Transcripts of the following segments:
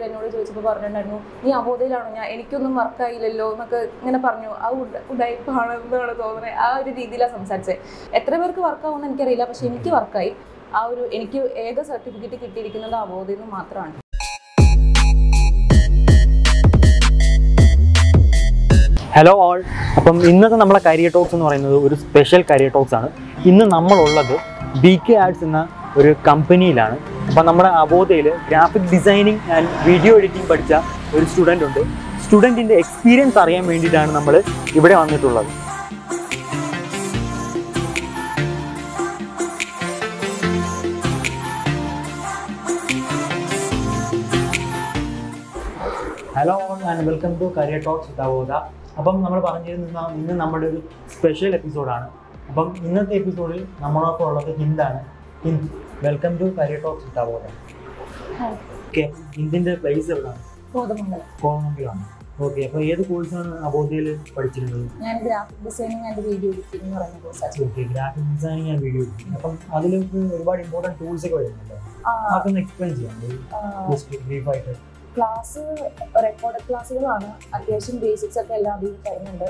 എന്നോട് ചോദിച്ചപ്പോൾ പറഞ്ഞിട്ടുണ്ടായിരുന്നു നീ അവോധയിലാണോ ഞാൻ എനിക്കൊന്നും വർക്കായില്ലല്ലോ എന്നൊക്കെ ഇങ്ങനെ പറഞ്ഞു ആ ഉഡായിപ്പാണെന്നാണ് തോന്നുന്നത് ആ ഒരു രീതിയിലാണ് സംസാരിച്ചത് എത്ര പേർക്ക് വർക്കാവുമെന്ന് എനിക്കറിയില്ല പക്ഷെ എനിക്ക് വർക്കായി ആ ഒരു എനിക്ക് ഏക സർട്ടിഫിക്കറ്റ് കിട്ടിയിരിക്കുന്നത് അവോധയിൽ നിന്ന് മാത്രമാണ് ഹലോ ഓൾ അപ്പം ഇന്നത്തെ നമ്മളെ കരിയർ ടോക്സ് എന്ന് പറയുന്നത് ഒരു സ്പെഷ്യൽ കരിയർ ടോക്സ് ആണ് ഇന്ന് നമ്മളുള്ളത് ബി കെ ആഡ്സ് എന്ന ഒരു കമ്പനിയിലാണ് അപ്പം നമ്മുടെ അബോധയിൽ graphic designing and video editing പഠിച്ച ഒരു സ്റ്റുഡൻ്റ് ഉണ്ട് സ്റ്റുഡൻറ്റിൻ്റെ എക്സ്പീരിയൻസ് അറിയാൻ വേണ്ടിയിട്ടാണ് നമ്മൾ ഇവിടെ വന്നിട്ടുള്ളത് hello and welcome to career talks with Avodha അപ്പം നമ്മൾ പറഞ്ഞിരുന്ന ഇന്ന് നമ്മുടെ ഒരു സ്പെഷ്യൽ എപ്പിസോഡാണ് അപ്പം ഇന്നത്തെ എപ്പിസോഡിൽ നമ്മളൊപ്പം ഉള്ളത് ഹിന്ദാണ് Hind welcome to career talks with Avodha okay ഹിന്ദിൻ്റെ പ്ലേസ് എവിടെയാണ് ബോധമംഗലം കോളംബിലാണ് ഓക്കെ അപ്പോൾ ഏത് കോഴ്സാണ് അബോധയിൽ പഠിച്ചിരുന്നത് ഞാൻ graphic designing and video editing എന്ന് പറയുന്ന കോഴ്സാണ് okay graphic designing and video അപ്പം അതിലേക്ക് ഒരുപാട് ഇമ്പോർട്ടൻറ്റ് ടൂൾസ് ഒക്കെ വരുന്നുണ്ട് അതൊന്ന് എക്സ്പ്ലെയിൻ ചെയ്യാം ജസ്റ്റ് ബ്രീഫായിട്ട് ക്ലാസ് റെക്കോർഡ് ക്ലാസ്സുകളാണ് അത്യാവശ്യം ബേസിക്സ് ഒക്കെ എല്ലാം അതിൽ തരുന്നുണ്ട്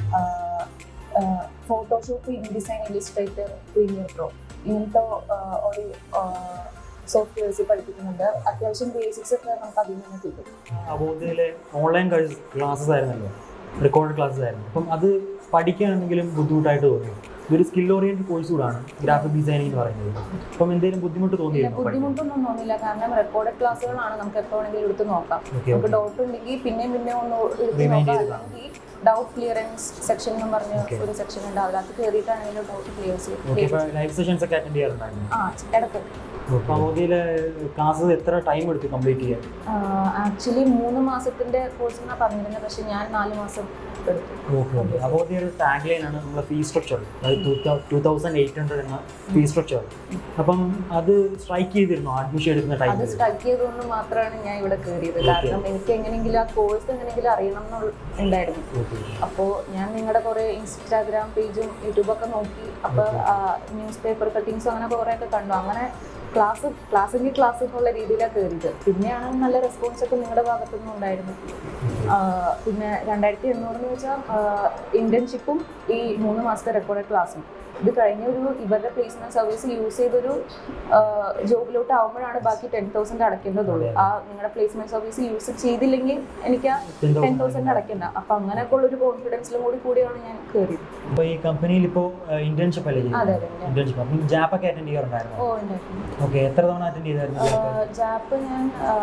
Photoshop InDesign Illustrator Premiere Pro ഇങ്ങനത്തെ ആ, ഒരു സോഫ്റ്റ്വെയർസ് പഠിപ്പിക്കുന്നുണ്ട് അത്യാവശ്യം ബേസിക്സ് ഒക്കെ നമുക്ക് അതിൽ നിന്ന് കിട്ടും അബോധയിലെ ഓൺലൈൻ ക്ലാസ്സസ് ആയിരുന്നല്ലോ റെക്കോർഡ് ക്ലാസ്സസ് ആയിരുന്നു അപ്പം അത് പഠിക്കാനെന്തെങ്കിലും ബുദ്ധിമുട്ടായിട്ട് തോന്നി ഇതൊരു സ്കിൽ ഓറിയൻറ്റഡ് കോഴ്സ് കൂടാണ് ഗ്രാഫിക് ഡിസൈനിങ് എന്ന് പറയുന്നത് അപ്പം എന്തെങ്കിലും ബുദ്ധിമുട്ട് ഇല്ല, തോന്നിയിരുന്നു പഠിക്കാൻ? ബുദ്ധിമുട്ടൊന്നും തോന്നില്ല കാരണം റെക്കോർഡ് ക്ലാസ്സുകളാണ് നമുക്ക് എപ്പോൾ വേണമെങ്കിലും എടുത്ത് നോക്കാം Okay, നമുക്ക് okay. ഡൗട്ട് ഉണ്ടെങ്കിൽ പിന്നെയും പിന്നെയും ഒന്ന് എടുത്ത് Remind നോക്കാം ചെയ്ത് കാണാം. അല്ലെങ്കിൽ ഡൗട്ട് ക്ലിയറൻസ് സെക്ഷൻ എന്ന് പറഞ്ഞ Okay. ഒരു സെക്ഷൻ ഉണ്ട് അതിനകത്ത് കയറിയിട്ടാണെങ്കിലും ഡൗട്ട് ക്ലിയർ ഓക്കെ ചെയ്യും ഇപ്പോൾ ലൈവ് സെഷൻസ് ഒക്കെ അറ്റൻഡ് ചെയ്യാറുണ്ടായിരുന്നു ആ ഇടയ്ക്ക് അപ്പോൾ അബോധയിലെ ക്ലാസ്സസ് എത്ര ടൈം എടുത്ത് കംപ്ലീറ്റ് ചെയ്യാൻ ആക്ച്വലി മൂന്ന് മാസത്തിന്റെ കോഴ്സ് എന്നാണ് പറഞ്ഞിരുന്നത് പക്ഷെ ഞാൻ നാല് മാസം എടുത്തു ഓക്കെ ഓക്കെ അബോധി ഒരു ടാഗ് ലൈൻ ആണ് നമ്മളെ ഫീ സ്ട്രക്ചർ അതായത് ടൂ തൗസൻഡ് എയ്റ്റ് ഹൺഡ്രഡ് എന്ന ഫീ സ്ട്രക്ചർ അപ്പം അത് സ്ട്രൈക്ക് ചെയ്തിരുന്നു അഡ്മിഷൻ എടുക്കുന്ന അത് ടൈമിൽ സ്ട്രൈക്ക് ചെയ്തുകൊണ്ട് മാത്രമാണ് ഞാൻ ഇവിടെ കയറിയത് കാരണം എനിക്ക് എങ്ങനെയെങ്കിലും ആ കോഴ്സ് എങ്ങനെയെങ്കിലും അറിയണം എന്നുള്ള ഉണ്ടായിരുന്നു ഓക്കെ അപ്പോൾ ഞാൻ നിങ്ങളുടെ കുറേ ഇൻസ്റ്റാഗ്രാം പേജും യൂട്യൂബൊക്കെ നോക്കി അപ്പോൾ ന്യൂസ് പേപ്പർ കട്ടിങ്സും അങ്ങനെ കുറേയൊക്കെ കണ്ടു അങ്ങനെ ക്ലാസ് ക്ലാസ്സിൻ്റെ ക്ലാസ് എന്നുള്ള രീതിയിലാണ് കയറിയത് പിന്നെയാണ് നല്ല റെസ്പോൺസ് ഒക്കെ നിങ്ങളുടെ ഭാഗത്തു നിന്നും ഉണ്ടായിരുന്നു ആ, പിന്നെ രണ്ടായിരത്തി എണ്ണൂറ് എന്ന് വെച്ചാൽ ഇന്റേൺഷിപ്പും ഈ മൂന്ന് മാസത്തെ റെക്കോർഡ് ക്ലാസ്സും ഇത് കഴിഞ്ഞ ഒരു ഇവരുടെ പ്ലേസ്മെന്റ് സർവീസ് യൂസ് ചെയ്തൊരു ജോബിലോട്ട് ആവുമ്പോഴാണ് ബാക്കി ടെൻ തൗസൻഡ് അടയ്ക്കേണ്ടതുള്ളൂ ആ നിങ്ങളുടെ പ്ലേസ്മെന്റ് സർവീസ് യൂസ് ചെയ്തില്ലെങ്കിൽ എനിക്ക് ആ ടെൻ തൗസൻഡ് അടയ്ക്കണ്ട അപ്പൊ അങ്ങനെയൊക്കെ ഉള്ള ഒരു കോൺഫിഡൻസിലും കൂടി കൂടിയാണ് ഞാൻ കയറിയത് അപ്പോൾ ഈ കമ്പനിയിൽ ഇപ്പോൾ ഇന്റേൺഷിപ്പ് അല്ലേ അതെ അതെ അതെ. ഇന്റേൺഷിപ്പ് അപ്പം ജാപ്പൊക്കെ അറ്റൻഡ് ചെയ്യാറുണ്ടായിരുന്നു ഓ ഉണ്ടായിരുന്നു ഓക്കെ എത്ര തവണ അറ്റൻഡ് ചെയ്തായിരുന്നു ജാപ്പ് ജാപ്പ് ഞാൻ ആ,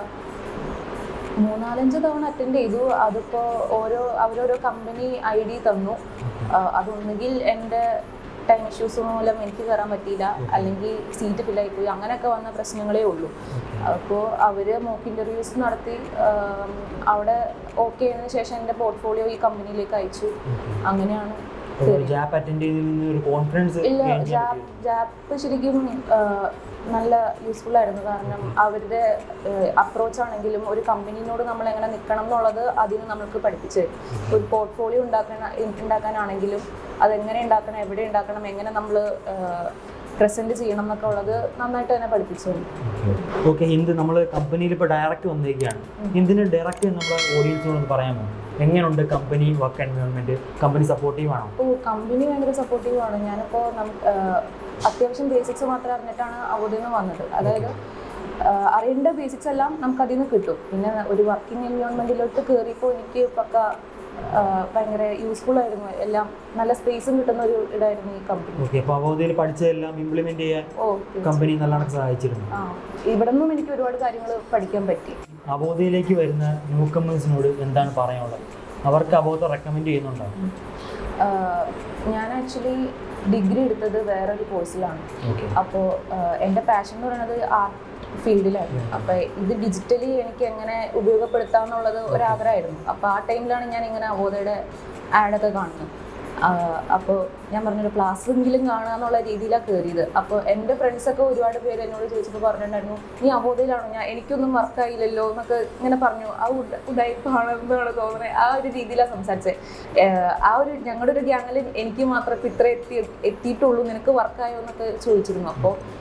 മൂന്നാലഞ്ച് തവണ അറ്റൻഡ് ചെയ്തു അതിപ്പോൾ ഓരോ അവരോരോ കമ്പനി ഐ ഡി തന്നു ആ, അതൊന്നുകിൽ എൻ്റെ ടൈം ഇഷ്യൂസ് മൂലം എനിക്ക് കയറാൻ പറ്റിയില്ല അല്ലെങ്കിൽ സീറ്റ് ഫില്ലായി പോയി അങ്ങനെയൊക്കെ വന്ന പ്രശ്നങ്ങളേ ഉള്ളൂ അപ്പോൾ അവർ മോക്ക് ഇൻ്റർവ്യൂസ് നടത്തി ആം, അവിടെ ഓക്കെ ആയതിനു ശേഷം എൻ്റെ പോർട്ട്ഫോളിയോ ഈ കമ്പനിയിലേക്ക് അയച്ചു അങ്ങനെയാണ് കയറിയത്. ജാപ്പ് അറ്റൻഡ് ചെയ്തതിൽ നിന്ന് ഒരു കോൺഫിഡൻസ് ഇല്ല ജാപ്പ് ജാപ്പ് ശരിക്കും ആ, നല്ല യൂസ്ഫുൾ ആയിരുന്നു കാരണം അവരുടെ അപ്രോച്ച് ആണെങ്കിലും ഒരു കമ്പനിനോട് നമ്മൾ എങ്ങനെ നിൽക്കണം എന്നുള്ളത് അതിന് നമ്മൾക്ക് പഠിപ്പിച്ച് തരും. ഒരു പോർട്ട്ഫോളിയോ ഉണ്ടാക്കണ ഉണ്ടാക്കാനാണെങ്കിലും അതെങ്ങനെ ഉണ്ടാക്കണം എവിടെ ഉണ്ടാക്കണം എങ്ങനെ നമ്മൾ പ്രസന്റ് ചെയ്യണം എന്നൊക്കെ ഉള്ളത് നന്നായിട്ട് തന്നെ പഠിപ്പിച്ചു തരും. ഓക്കെ ഹിന്ദ് നമ്മൾ കമ്പനിയിൽ ഇപ്പോൾ ഡയറക്റ്റ് വന്നിരിക്കുകയാണ് ഹിന്ദിന് ഡയറക്റ്റ് നമ്മുടെ ഓഡിയൻസിനോട് ഒന്ന് പറയാമോ എങ്ങനെയുണ്ട് company work environment company supportive ആണോ ഓ കമ്പനി ഭയങ്കര സപ്പോർട്ടീവ് ആണ് ഞാനിപ്പോൾ അത്യാവശ്യം ബേസിക്സ് മാത്രം അറിഞ്ഞിട്ടാണ് അവിടെ നിന്ന് വന്നത് അതായത് ആ, അറിയേണ്ട ബേസിക്സ് എല്ലാം നമുക്ക് അതിൽ നിന്ന് കിട്ടും പിന്നെ ഒരു വർക്കിംഗ് എൻവയോൺമെന്റിലോട്ട് കയറിയപ്പോൾ എനിക്ക് പക്ക ആ, ഭയങ്കര യൂസ്ഫുൾ ആയിരുന്നു എല്ലാം നല്ല സ്പേസും കിട്ടുന്ന ഒരു ഇതായിരുന്നു ഈ കമ്പനി ഓക്കെ അപ്പോൾ അവധിയിൽ പഠിച്ചതെല്ലാം ഇംപ്ലിമെന്റ് ചെയ്യാൻ ഓ കമ്പനി നല്ലോണം സഹായിച്ചിരുന്നു ആ ഇവിടെ നിന്നും എനിക്ക് ഒരുപാട് കാര്യങ്ങൾ പഠിക്കാൻ പറ്റി അബോധയിലേക്ക് വരുന്ന ന്യൂ കമ്മേഴ്സിനോട് എന്താണ് പറയാനുള്ളത് അവർക്ക് അബോധ റെക്കമെൻഡ് ചെയ്യുന്നുണ്ടോ ആഹ് ഞാൻ ആക്ച്വലി ഡിഗ്രി എടുത്തത് വേറൊരു കോഴ്സിലാണ് ഓക്കെ അപ്പോൾ എൻ്റെ പാഷൻ എന്ന് പറയുന്നത് ആർട്ട് ഫീൽഡിലായിരുന്നു അപ്പോൾ ഇത് ഡിജിറ്റലി എനിക്ക് എങ്ങനെ ഉപയോഗപ്പെടുത്താമെന്നുള്ളത് ഒരാഗ്രഹമായിരുന്നു അപ്പോൾ ആ ടൈമിലാണ് ഞാൻ ഇങ്ങനെ അവോധയുടെ ആഡൊക്കെ കാണുന്നത് അപ്പോൾ ഞാൻ പറഞ്ഞൊരു ക്ലാസ് എങ്കിലും കാണുക എന്നുള്ള രീതിയിലാണ് കയറിയത് അപ്പോൾ എൻ്റെ ഫ്രണ്ട്സൊക്കെ ഒരുപാട് പേര് എന്നോട് ചോദിച്ചപ്പോൾ പറഞ്ഞിട്ടുണ്ടായിരുന്നു നീ അവോധയിലാണോ ഞാൻ എനിക്കൊന്നും വർക്കായില്ലല്ലോ എന്നൊക്കെ ഇങ്ങനെ പറഞ്ഞു ആ ഉഡായിപ്പാണെന്നാണ് തോന്നുന്നത് ആ ഒരു രീതിയിലാണ് സംസാരിച്ചത് ഏഹ് ആ ഒരു ഞങ്ങളുടെ ഒരു ഗ്യാങ്ങിൽ എനിക്ക് മാത്രം ഇപ്പം ഇത്ര എത്തി എത്തിയിട്ടുള്ളൂ നിനക്ക് വർക്കായോ എന്നൊക്കെ ചോദിച്ചിരുന്നു അപ്പോൾ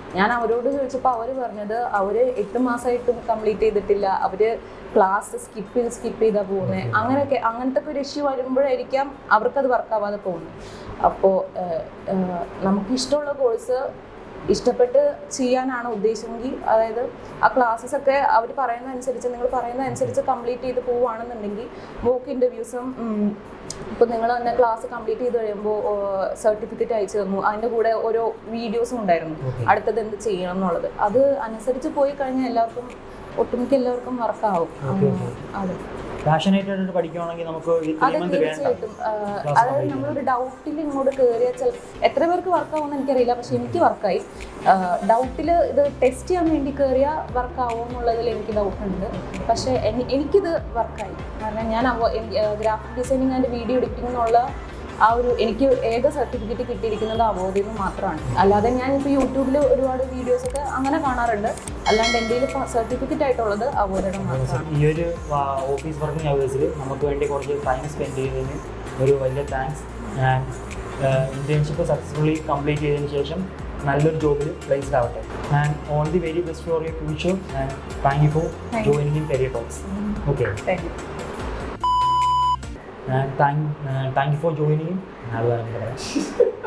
ഞാൻ അവരോട് ചോദിച്ചപ്പോൾ അവർ പറഞ്ഞത് അവർ എട്ട് മാസമായിട്ടും കംപ്ലീറ്റ് ചെയ്തിട്ടില്ല അവർ ക്ലാസ് സ്കിപ്പ് ചെയ്ത് സ്കിപ്പ് ചെയ്താൽ പോകുന്നത് അങ്ങനെയൊക്കെ അങ്ങനത്തെ ഒക്കെ ഒരു ഇഷ്യൂ വരുമ്പോഴായിരിക്കാം അവർക്കത് വർക്കാവാതെ പോകുന്നത് അപ്പോൾ നമുക്ക് ഇഷ്ടമുള്ള കോഴ്സ് ഇഷ്ടപ്പെട്ട് ചെയ്യാനാണ് ഉദ്ദേശമെങ്കിൽ അതായത് ആ ക്ലാസ്സസ് ഒക്കെ അവർ പറയുന്ന അനുസരിച്ച് നിങ്ങൾ പറയുന്ന അനുസരിച്ച് കംപ്ലീറ്റ് ചെയ്ത് പോവുകയാണെന്നുണ്ടെങ്കിൽ മോക്ക് ഇൻ്റർവ്യൂസും ഇപ്പം നിങ്ങൾ തന്നെ ക്ലാസ് കംപ്ലീറ്റ് ചെയ്ത് കഴിയുമ്പോൾ സർട്ടിഫിക്കറ്റ് അയച്ചു തന്നു അതിൻ്റെ കൂടെ ഓരോ വീഡിയോസും ഉണ്ടായിരുന്നു Okay. അടുത്തത് എന്ത് ചെയ്യണം എന്നുള്ളത് അത് അനുസരിച്ച് പോയി കഴിഞ്ഞാൽ എല്ലാവർക്കും ഒട്ടുമിക്ക എല്ലാവർക്കും വർക്കാവും Okay, okay. അതെ പാഷനേറ്റ് ആയിട്ട് പഠിക്കുകയാണെങ്കിൽ നമുക്ക് ഈ അതെ ത്രീ മന്ത് വേണ്ട തീർച്ചയായിട്ടും ആ, Class അതായത് complete നമ്മളൊരു ഡൗട്ടിൽ ഇങ്ങോട്ട് കയറിയാൽ ചില എത്ര പേർക്ക് വർക്കാവുമെന്ന് എനിക്കറിയില്ല പക്ഷെ എനിക്ക് വർക്കായി ഡൗട്ടിൽ ഇത് ടെസ്റ്റ് ചെയ്യാൻ വേണ്ടി കയറിയാൽ വർക്കാവും എന്നുള്ളതിൽ എനിക്ക് ഡൗട്ട് ഉണ്ട് പക്ഷേ എനി- എനിക്കിത് വർക്കായി കാരണം ഞാൻ graphic designing and video editing എന്നുള്ള ആ ഒരു എനിക്ക് ഏക സർട്ടിഫിക്കറ്റ് കിട്ടിയിരിക്കുന്നത് അവോധയിൽ നിന്ന് മാത്രമാണ് അല്ലാതെ ഞാൻ ഇപ്പോൾ യൂട്യൂബിൽ ഒരുപാട് വീഡിയോസ് ഒക്കെ അങ്ങനെ കാണാറുണ്ട് അല്ലാണ്ട് എൻ്റെ കയ്യിൽ സർട്ടിഫിക്കറ്റ് ആയിട്ടുള്ളത് അവോധയുടെ മാത്രമാണ് ഈ ഒരു ഓഫീസ് വർക്കിംഗ് അവേഴ്സിൽ നമുക്ക് വേണ്ടി കുറച്ച് ടൈം സ്പെൻഡ് ചെയ്തതിന് ഒരു വലിയ താങ്ക്സ് ഞാൻ ഇന്റേൺഷിപ്പ് സക്സസ്ഫുള്ളി കംപ്ലീറ്റ് ചെയ്തതിന് ശേഷം നല്ലൊരു ജോബിൽ പ്ലേസ്ഡ് ആവട്ടെ and all the very best for your future and thank you for Thank you. Joining in career talks okay thank you thank thank you for joining അത് പറയാം